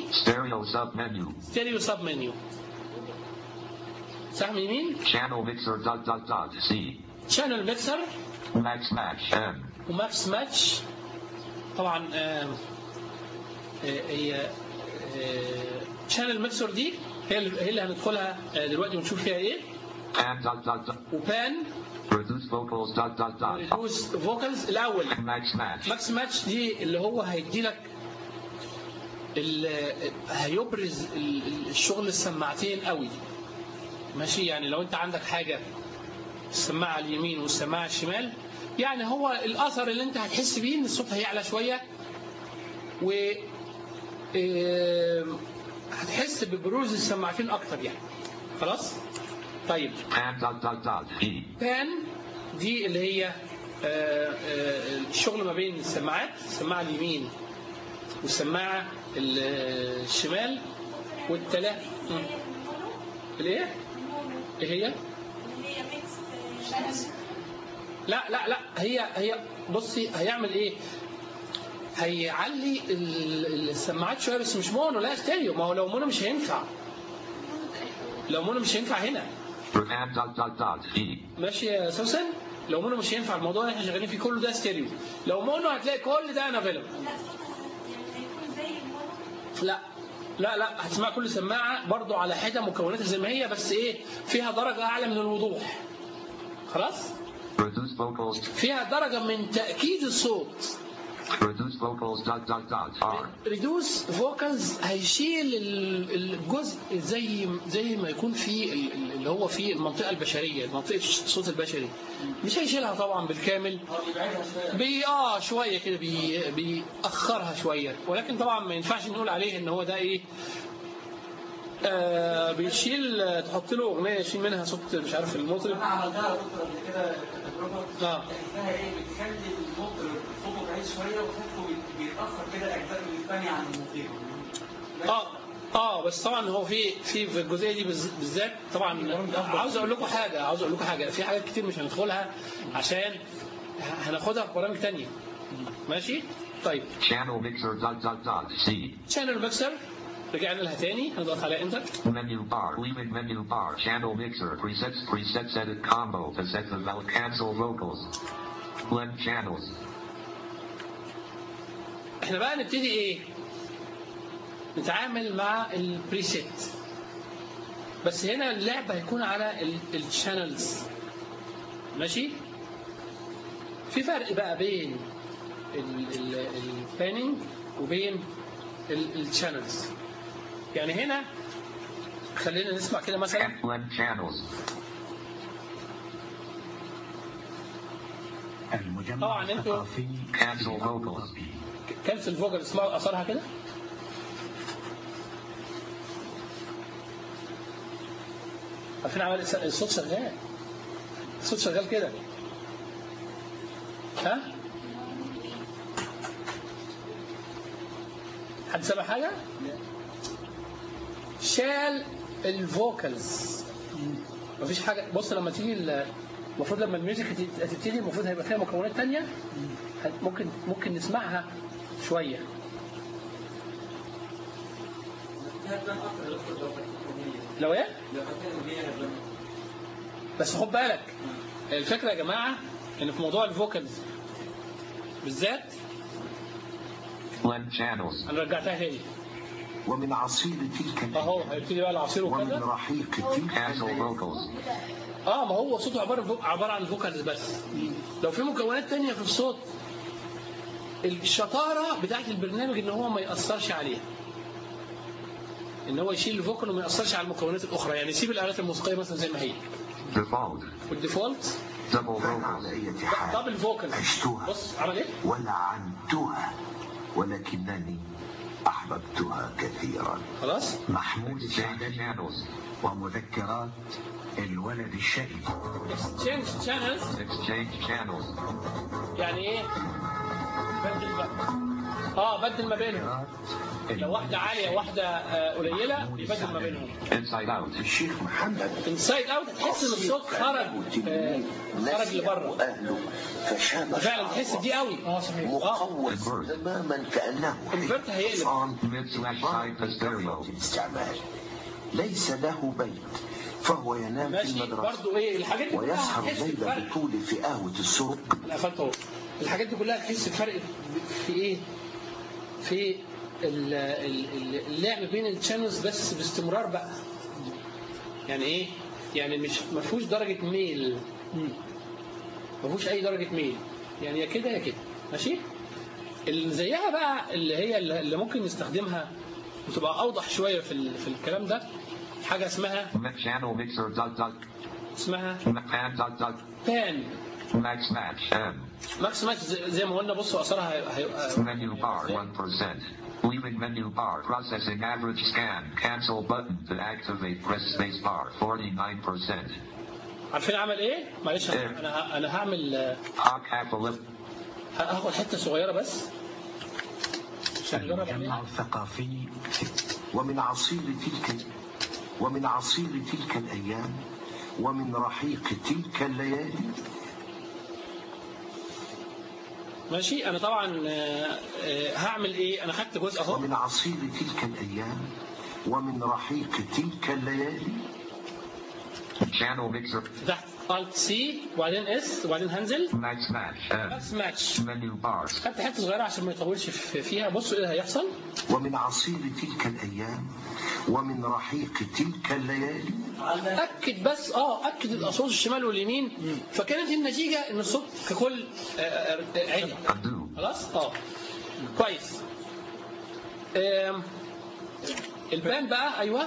Stereo submenu. ستيريو سب منيو سهم يمين Channel mixer dot dot dot. C. شانل ميكسر Max match. M. وماكس ماتش طبعا آم، آه، هي شانل ميكسر دي هي اللي هي اللي هندخلها آه، دلوقتي ونشوف فيها ايه And dot dot dot. وبان Reduce vocals dot dot dot. ريدوس فوكالز الاول Max match. ماكس ماتش دي اللي هو هيدي لك هيبرز ال- ال- الشغل السماعتين قوي ماشي يعني لو انت عندك حاجه السماعه على اليمين والسماعه على الشمال يعني هو الاثر اللي انت هتحس بيه ان الصوت هيعلى شويه و آم، هتحس ببروز السماعتين اكتر يعني خلاص طيب And dot dot dot. E. بان دي اللي هي آه، آه، الشغل ما بين السماعات السماعة اليمين والسماعة ال- الشمال والتلا مم. الايه؟ ايه هي؟ لا لا لا هي هي بصي هيعمل ايه؟ هيعلي ال- السماعات شويه بس مش مونو لا ستيريو ما هو لو مونو مش هينفع لو مونو مش هينفع هنا And dot dot dot. E. ماشي يا سوسن لو مونو مش هينفع الموضوع اللي احنا شغالين فيه كله ده ستيريو لو مونو هتلاقي كل ده انافيلبل لا لا لا هتسمع كل سماعه برضو على حده مكوناتها زي ما هي بس ايه فيها درجه اعلى من الوضوح خلاص Reduce vocals. فيها درجه من تاكيد الصوت Reduce vocals dot dot dot. R. ريدوس فوكالز هيشيل ال- الجزء زي زي ما يكون في ال- ال- اللي هو في المنطقه البشريه منطقه الصوت البشري مش هيشيلها طبعا بالكامل بي اه شويه كده بي بيأخرها شويه ولكن طبعا ما ينفعش نقول عليه ان هو ده ايه آه بيشيل آه، تحط له اغنيه يشيل منها صوت مش عارف المطرب انا عملتها دكتور قبل كده تجربه اه اسمها ايه بتخلي المطرب صوته بعيد شويه وصوته بيتاخر كده الاجزاء اللي الثانيه عن الموسيقى اه اه بس طبعا هو في في في الجزئيه دي بالز- بالذات طبعا عاوز اقول لكم حاجه عاوز اقول لكم حاجه في حاجات كتير مش هندخلها عشان هناخدها في برامج تانية ماشي طيب Channel mixer dot dot dot. C. شانل ميكسر رجعنا لها تاني هنضغط على انتر Menu bar. Leaving menu bar. Channel mixer. Presets. Presets edit combo. Cassette the mouth. Cancel vocals. Blend channels. احنا بقى نبتدي ايه نتعامل مع البريسيت بس هنا اللعب هيكون على الشانلز ماشي في فرق بقى بين البانينج وبين الشانلز يعني هنا خلينا نسمع كده مثلا And blend channels. المجمع طبعا انتوا الثقافي Cancel vocals. كنسل فوكال اسمعوا اثرها كده عارفين عمل الس- الصوت شغال الصوت شغال كده ها حد سمع حاجة؟ شال الفوكالز مفيش حاجة بص لما تيجي ال- المفروض لما الميوزك هت- هتبتدي المفروض هيبقى فيها مكونات تانية هت- ممكن ممكن نسمعها شوية هتبان اكتر يا دكتور لو كانت اغنيه لو ايه؟ لو كانت اغنيه هتبان بس خد بالك الفكرة يا جماعة ان في موضوع الفوكالز بالذات Blend channels. انا رجعتها تاني ومن عصير تلك اهو الليلة هيبتدي بقى العصير ومن وكذا رحيق تلك Cancel الليلة vocals. اه ما هو صوته عبارة عبارة عن فوكالز بس لو في مكونات تانية في الصوت الشطارة بتاعت البرنامج ان هو ما يأثرش عليها ان هو يشيل الفوكال وما يأثرش على المكونات الاخرى يعني يسيب الالات الموسيقية مثلا زي ما هي Default. والديفولت Double كان vocals. على أي حال دبل فوكال عشتها بص عمل ايه؟ ولعنتها ولكنني أحببتها كثيرا خلاص محمود Change السعدني channels. ومذكرات الولد الشقي اكسشينج شانلز Exchange channels. يعني ايه؟ بدل بقى اه بدل ما بينهم لو واحده عاليه وواحده آه، قليله يبدل ما بينهم Inside out. الشيخ محمد انسايد اوت تحس ان الصوت خرج آه، خرج لبره واهله فشاب فعلا تحس دي قوي اه صحيح اه مقوس تماما كانه الفرت هيقلب حصان Mid slash side to stereo. الاستعمال ليس له بيت فهو ينام في ماشي المدرسة برضو ايه الحاجات دي كلها ويسهر هتحس الليل بفرق بطول في قهوة السرق لا قفلت اهو الحاجات دي كلها تحس بفرق في ايه؟ في ال- ال- ال- اللعب بين الشانلز بس باستمرار بقى يعني ايه؟ يعني مش ما فيهوش درجة ميل ما فيهوش أي درجة ميل يعني يا كده يا كده ماشي؟ اللي زيها بقى اللي هي اللي ممكن نستخدمها وتبقى أوضح شوية في ال- في الكلام ده حاجة اسمها Mix channel mixer dot dot. اسمها Pan dot dot. بان Max match M. ماكس ماتش زي زي ما قلنا بصوا اثرها هيبقى هيبقى Menu bar 1%. Leaving menu bar. Processing average scan. Cancel button to activate. Press space bar 49%. عارفين عمل ايه؟ معلش انا انا ه- انا هعمل آه، Hawk half a lip. ه- هاخد حته صغيره بس عشان نجرب المجمع عليها الثقافي ومن عصير تلك ومن عصير تلك الأيام ومن رحيق تلك الليالي ماشي انا طبعا آه، آه، هعمل ايه؟ انا خدت جزء اهو ومن عصير تلك الأيام ومن رحيق تلك الليالي Channel mixer. تحت الت سي وبعدين اس وبعدين هنزل Max match M. ماكس ماتش Menu bars. خدت حته صغيره عشان ما يطولش في- فيها بصوا ايه اللي هيحصل ومن عصير تلك الأيام ومن رحيق تلك الليالي اكد بس اه اكد الاصوات الشمال واليمين فكانت النتيجه ان الصوت ككل آه، آه، آه، عالي Undo. خلاص اه كويس آم، البان بقى ايوه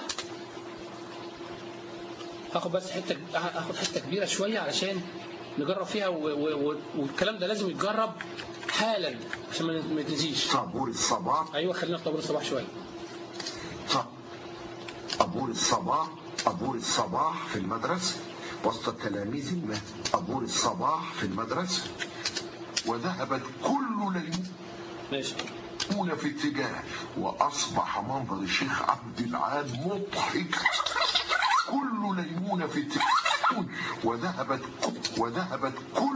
هاخد بس حته هاخد حته كبيره شويه علشان نجرب فيها و... و... و... والكلام ده لازم يتجرب حالا عشان ما ما يتنسيش طابور الصباح ايوه خلينا في طابور الصباح شويه ط- طابور الصباح طابور الصباح في المدرسة وسط التلاميذ المهد طابور الصباح في المدرسة وذهبت كل ليلة ماشي يمون في اتجاه وأصبح منظر الشيخ عبد العال مضحك كل ليمون في اتجاه وذهبت ك- وذهبت كل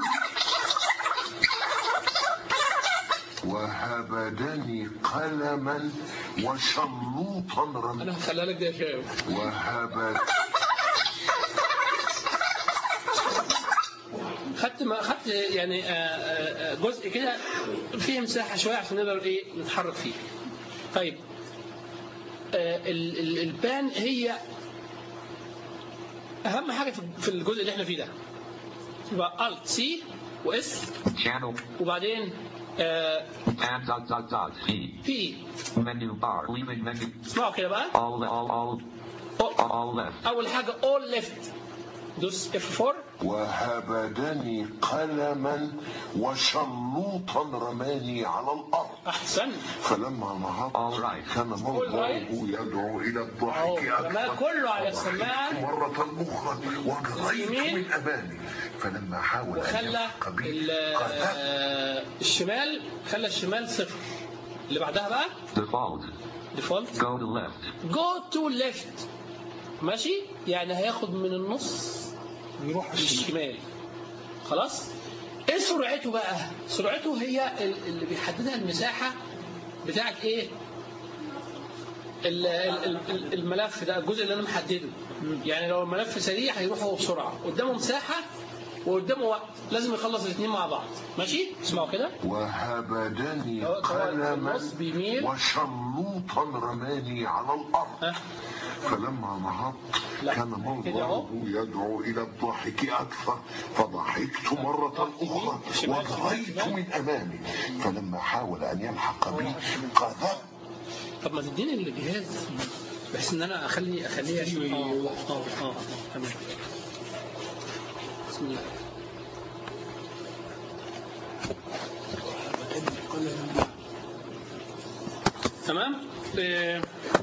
وهبدني قلما وشلوطا رمى انا هخليها لك دي يا شباب وهبت خدت ما خدت يعني آه، آه، آه، جزء كده فيه مساحه شويه عشان نقدر ايه نتحرك فيه. طيب آه، ال- ال- البان هي اهم حاجه في- في الجزء اللي احنا فيه ده. يبقى الت سي واس Channel. وبعدين آه، Pan dot dot dot. P. بي Menu bar. Leaving menu. اسمعوا كده بقى All all all أو- all left. اول حاجه اول ليفت دوس اف 4 وهبدني قلما وشلوطا رماني على الأرض احسن فلما نهضت All right. كان منظره right. يدعو إلى أهو، الضحك لما أكثر كله على السماعة. مرة أخرى وجريت يمين. من أمامي فلما حاول أن وخلى يلحق بي ال- قذفت آه، الشمال خلى الشمال صفر اللي بعدها بقى Default. ديفولت Go to left. جو تو ليفت ماشي يعني هياخد من النص يروح للشمال خلاص ايه سرعته بقى سرعته هي ال- اللي بيحددها المساحه بتاعت ايه ال- ال- ال- الملف ده الجزء اللي انا محدده يعني لو الملف سريع هيروح هو بسرعه قدامه مساحه وقدامه وقت لازم يخلص الاثنين مع بعض ماشي اسمعوا كده وهبدني هو- هو قلما النص بيميل. وشلوطا رماني على الأرض ها فلما نهضت لا. كان كده أهو. منظره يدعو إلى الضحك أكثر فضحكت مرة أخرى شمال، وجريت شمال. من أمامي فلما حاول أن يلحق بي قذفت طب ما تديني الجهاز بحيث ان انا اخلي اخليها شويه اه اه اه تمام بسم الله تمام آه.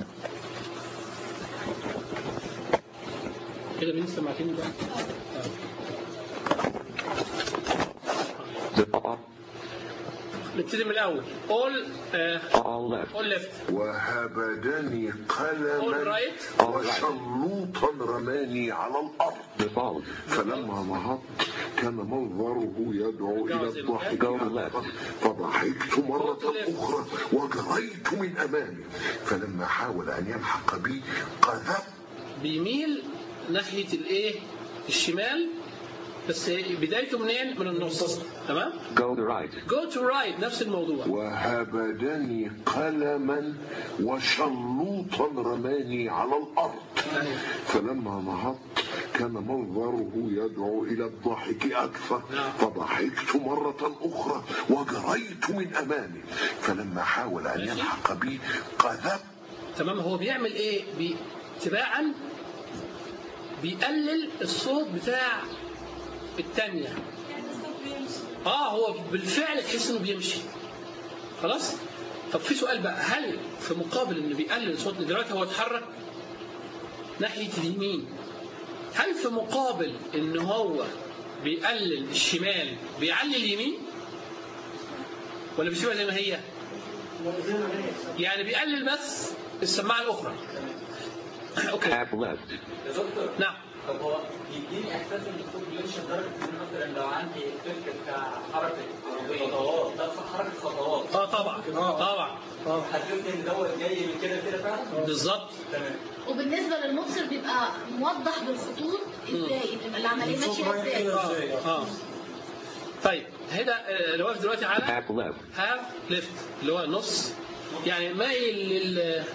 كده مين سمعتني بقى Default. لك نبتدي من الاول all آه All left. all left وهبدني all قلما right وشلوطا رماني على الأرض Default. فلما نهضت كان منظره يدعو إلى الضحك Go left. فضحكت مرة أخرى وجريت من أمامه فلما حاول أن يلحق بي قذفت بيميل ناحيه الايه الشمال بس بدايته منين من النص تمام Go to right. go to right نفس الموضوع وهبدني قلما وشلوطا رماني على الأرض أيوة. فلما نهضت كان منظره يدعو إلى الضحك أكثر نعم. فضحكت مرة أخرى وجريت من أمامه فلما حاول أن ماشي. يلحق بي قذفت تمام هو بيعمل ايه بي- تباعا بيقلل الصوت بتاع التانية اه هو بالفعل تحس انه بيمشي خلاص طب في سؤال بقى هل في مقابل انه بيقلل الصوت دلوقتي هو اتحرك ناحية اليمين هل في مقابل ان هو بيقلل الشمال بيعلي اليمين ولا بيسيبها زي ما هي زي ما هي يعني بيقلل بس السماعة الأخرى أوكي Half left. يا دكتور نعم طب هو بيديني احساس ان الصوت بيمشي لدرجه ان مثلا لو عندي سلك بتاع حركه عربيه خطوات ده حركه خطوات اه طبعا طبعا حسيت ان دوت جاي من كده كده فعلا بالظبط تمام وبالنسبه للمبصر بيبقى موضح بالخطوط ازاي بتبقى العمليه ماشيه ازاي اه اه طيب هنا آه، اللي واقف دلوقتي على Half left. هاف ليفت اللي هو نص يعني مايل لل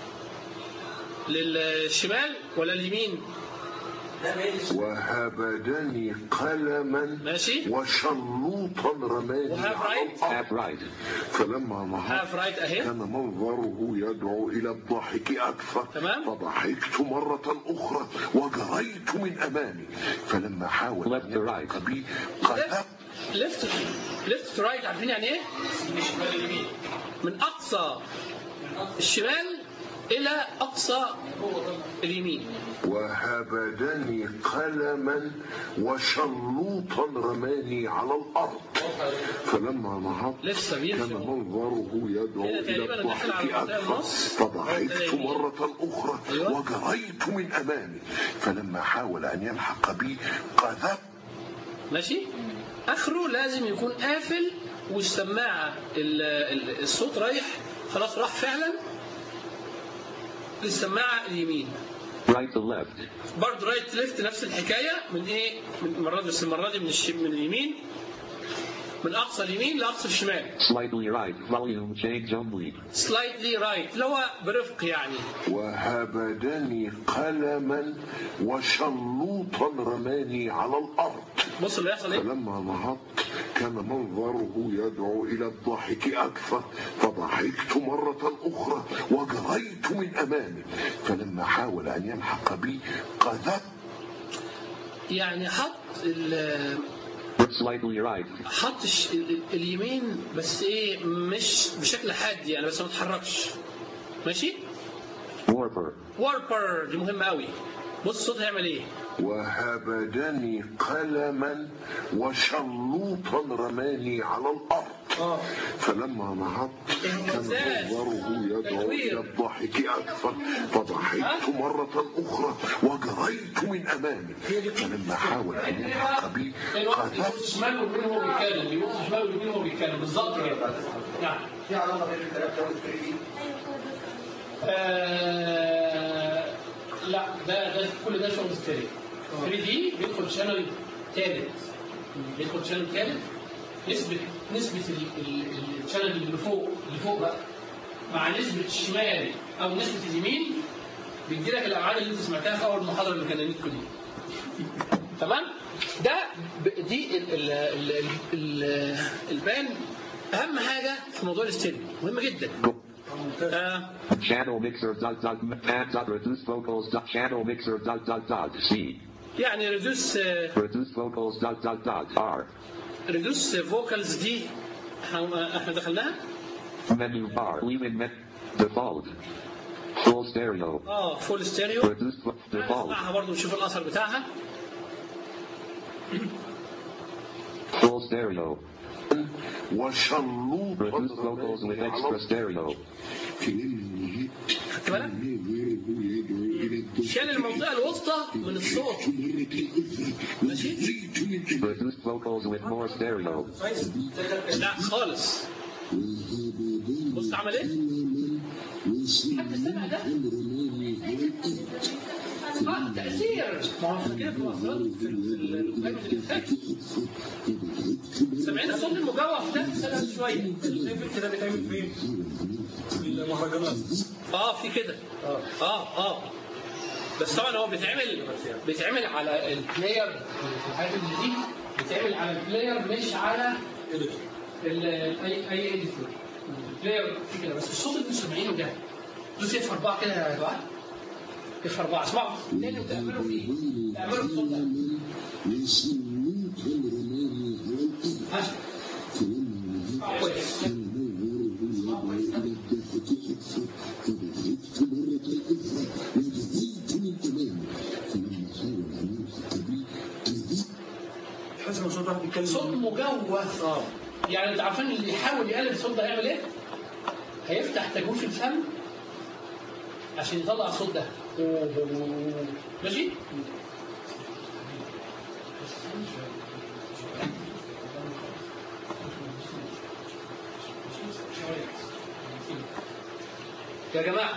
للشمال ولا اليمين ده مايل وهبدني قلما ماشي وشلوطا رماني وهاف على رايت الأرض Half right. فلما نهضت هاف رايت اهي كان منظره يدعو إلى الضحك أكثر تمام. فضحكت مرة أخرى وجريت من أمامه فلما حاول Left أن to يلحق right. بي قذفت ليفت ليفت تو رايت عارفين يعني ايه؟ من اقصى الشمال الى اقصى اليمين وهبدني قلما وشلوطا رماني على الأرض فلما نهضت لسه بيمشي كان منظره يدعو هنا إلى تقريبا داخل على الضحك منطقة أكثر النص. فضحكت منطقة مرة أخرى أيوة. وجريت من أمامه فلما حاول أن يلحق بي قذفت ماشي اخره لازم يكون قافل والسماعه ال- ال- الصوت رايح خلاص راح فعلا للسماعه اليمين Right to left. برضه رايت ليفت نفس الحكايه من ايه من المره دي بس المره دي من الش... من اليمين من اقصى اليمين لاقصى الشمال Slightly right. Volume change only. سلايتلي رايت اللي هو برفق يعني وهبدني قلما وشلوطا رماني على الأرض بص اللي هيحصل ايه فلما نهضت كان منظره يدعو إلى الضحك أكثر فضحكت مرة أخرى وجريت من أمامه فلما حاول أن يلحق بي قذفت يعني حط ال... Slightly right. حط الش... ال... ال- اليمين بس ايه مش بشكل حاد يعني بس ما تتحركش ماشي Warper. واربر دي مهمه قوي بص الصوت هيعمل ايه وهبدني قلما وشلوطا رماني على الأرض فلما نهضت كان منظره يدعو إلى الضحك أكثر فضحكت مرة أخرى وجريت من أمامه فلما حاول أن يلحق بي قذفت شمال ويمين وهو بيتكلم بيبص شمال ويمين وهو بيتكلم بالظبط كده نعم في علاقه بين الكلام ده والفريق آه لا ده ده كل ده شغل ستيريو 3 دي بيدخل شانل ثالث بيدخل شانل ثالث نسبة نسبة ال- ال- الشانل اللي فوق اللي فوق بقى مع نسبة الشمال أو نسبة اليمين بيدي لك الأبعاد اللي أنت سمعتها في أول محاضرة اللي كان دي تمام؟ ده ب- دي ال ال ال ال ال البان أهم حاجة في موضوع الاستيريو مهمة جدا آه Channel mixer dot dot add dot reduce vocals dot channel mixer dot dot dot C. يعني ريدوس Reduce vocals dot dot dot R. ريدوس فوكالز دي احنا احنا دخلناها Menu bar. Leave in met. Default. Full stereo. اه فول ستيريو Reduce vo- default. نسمعها برضه نشوف الاثر بتاعها Full stereo. وشلوط Reduce vocals with extra stereo. خدت بالك؟ شال المنطقة الوسطى من الصوت ماشي؟ Reduce vocals with more stereo. لا خالص بص عمل ايه؟ حد سمع ده؟ اه تأثير ما هو عشان كده في مؤثرات في ال- في قائمة الإنتاج سامعين الصوت المجوف ده استنى شوية كده بيتعمل فين؟ في المهرجانات اه في كده اه اه بس طبعا هو بيتعمل بيتعمل على البلاير في الحاجات اللي دي بيتعمل على البلاير مش على ال- اي اي اديتور البلاير في كده بس الصوت اللي انتوا سامعينه ده دوس اف 4 كده يا جماعه اف 4 اسمعوا تاني وتعملوا فيه تعملوا الصوت ده ماشي كويس تحس ان صوت واحد بيتكلم صوت مجوف اه يعني انت عارفين اللي يحاول يقلد الصوت ده هيعمل ايه؟ هيفتح تجويف الفم عشان يطلع الصوت ده ماشي؟ يا جماعة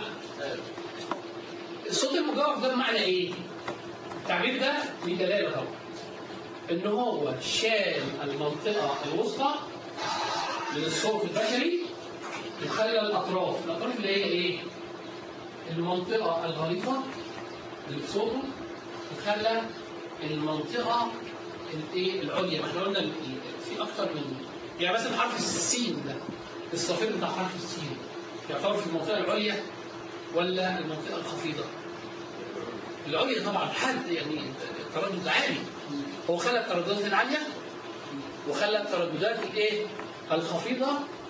الصوت المجوف ده بمعنى ايه؟ التعبير ده ليه دلالة طبعا ان هو شال المنطقه الوسطى من الصوت البشري وخلى الاطراف الاطراف اللي هي ايه المنطقه الغليظه اللي في صوته وخلى المنطقه الايه العليا ما احنا قلنا ال- ال- في اكتر من يعني مثلا حرف السين ده الصفير بتاع حرف السين يعتبر في المنطقه العليا ولا المنطقه الخفيضه العليا طبعا حد يعني التردد عالي هو خلى الترددات العاليه وخلى الترددات الايه الخفيضه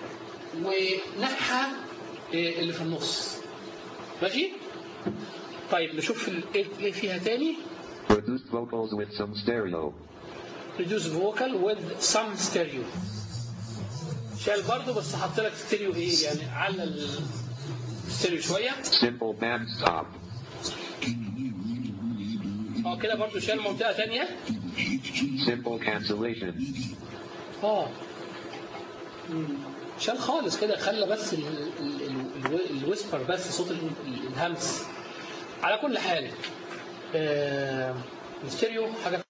ونحى إيه اللي في النص ماشي طيب نشوف ال- ايه إيه فيها تاني Reduced vocals with some stereo. reduce vocal with some stereo شال برضه بس حط لك ستيريو ايه يعني على الستيريو شويه Simple band stop. اه كده برضه شال منطقه تانية Simple cancellation. اه مم. شال خالص كده خلى بس ال- ال- ال- ال- الويسبر بس صوت ال- ال- الهمس على كل حال آه، الستيريو حاجه